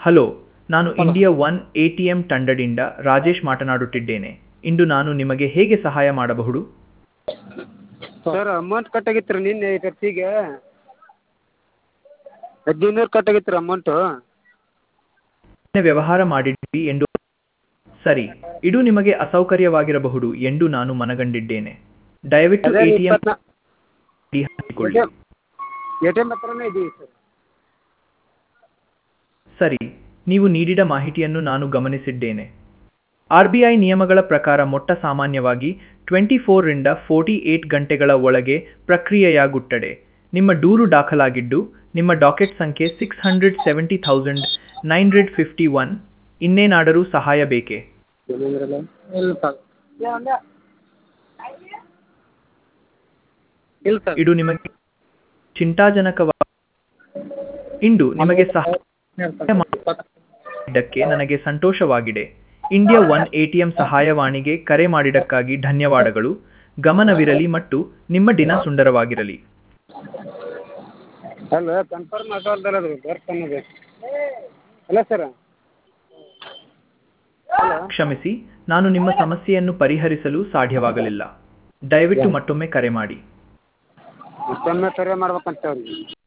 hello ನಾನು India one A T M ತಂಡದಿಂದ ರಾಜೇಶ್ ಮಾತನಾಡುತ್ತಿದ್ದೇನೆ ಇಂದು ನಾನು ನಿಮಗೆ ಹೇಗೆ ಸಹಾಯ ಮಾಡಬಹುದು ಸರ್ ಅಮೌಂಟ್ ಕಟ್ಟಾಗಿತ್ತು ರೀ ನಿನ್ನೆ ಖರ್ಚಿಗೆ ಹದಿನೈದು ಕಟ್ಟಾಗಿತ್ತು ರೀ ಅಮೌಂಟು ನಿನ್ನೆ ವ್ಯವಹಾರ ಮಾಡಿದ್ವಿ ಎಂದು ಸರಿ ಇದು ನಿಮಗೆ ಅಸೌಕರ್ಯವಾಗಿರಬಹುದು ಎಂದು ನಾನು ಮನಗಂಡಿದ್ದೇನೆ ದಯವಿಟ್ಟು ಅದೇ ಎ ಟಿ ಎಂ ಇಪ್ಪತ್ನಾ ಹಾಕಿಕೊಳ್ಳಿ ಎ ಟಿ ಎಮ್ ಹತ್ರನೇ ಇದ್ದೀವಿ ಸರ್ ಸರಿ ನೀವು ನೀಡಿದ ಮಾಹಿತಿಯನ್ನು ನಾನು ಗಮನಿಸಿದ್ದೇನೆ ಆರ್ ಬಿ ಐ ನಿಯಮಗಳ ಪ್ರಕಾರ ಮೊಟ್ಟ ಸಾಮಾನ್ಯವಾಗಿ ಟ್ವೆಂಟಿ ಫೋರ್ರಿಂದ ಫೋರ್ಟಿ ಏಟ್ ಗಂಟೆಗಳ ಒಳಗೆ ಪ್ರಕ್ರಿಯೆಯಾಗುತ್ತದೆ ನಿಮ್ಮ ದೂರು ದಾಖಲಾಗಿದ್ದು ನಿಮ್ಮ ಡಾಕೆಟ್ ಸಂಖ್ಯೆ six hundred seventy thousand nine hundred fifty one ಇನ್ನೇನಾದರೂ ಸಹಾಯ ಬೇಕೇ ಏನಂದ್ರಲ್ಲ ಇಲ್ಲ ಸರ್ ಇಲ್ಲ ಸರ್ ಇದು ನಿಮಗೆ ಚಿಂತಾಜನಕವ ಇಂದು ನಿಮಗೆ ಸಹಾಯ ಮಾಡಿದ್ದಕ್ಕೆ ನನಗೆ ಸಂತೋಷವಾಗಿದೆ ಇಂಡಿಯಾ ಒನ್ ಎಟಿಎಂ ಸಹಾಯವಾಣಿಗೆ ಕರೆ ಮಾಡಿದ್ದಕ್ಕಾಗಿ ಧನ್ಯವಾದಗಳು ಗಮನವಿರಲಿ ಮತ್ತು ನಿಮ್ಮ ದಿನ ಸುಂದರವಾಗಿರಲಿ ಅಲ್ಲ ಕನ್ಫರ್ಮ್ ಆಗಲ್ದಲ್ಲ ಅದು ಬರ್ತ್ ಅನ್ನೋದು ಅಲ್ಲ ಸರ್ ಕ್ಷಮಿಸಿ ನಾನು ನಿಮ್ಮ ಸಮಸ್ಯೆಯನ್ನು ಪರಿಹರಿಸಲು ಸಾಧ್ಯವಾಗಲಿಲ್ಲ ದಯವಿಟ್ಟು ಮತ್ತೊಮ್ಮೆ ಕರೆ ಮಾಡಿ ಮತ್ತೊಮ್ಮೆ ಕರೆ ಮಾಡ್ಬೇಕಂತ ಅವ್ರಿಗೆ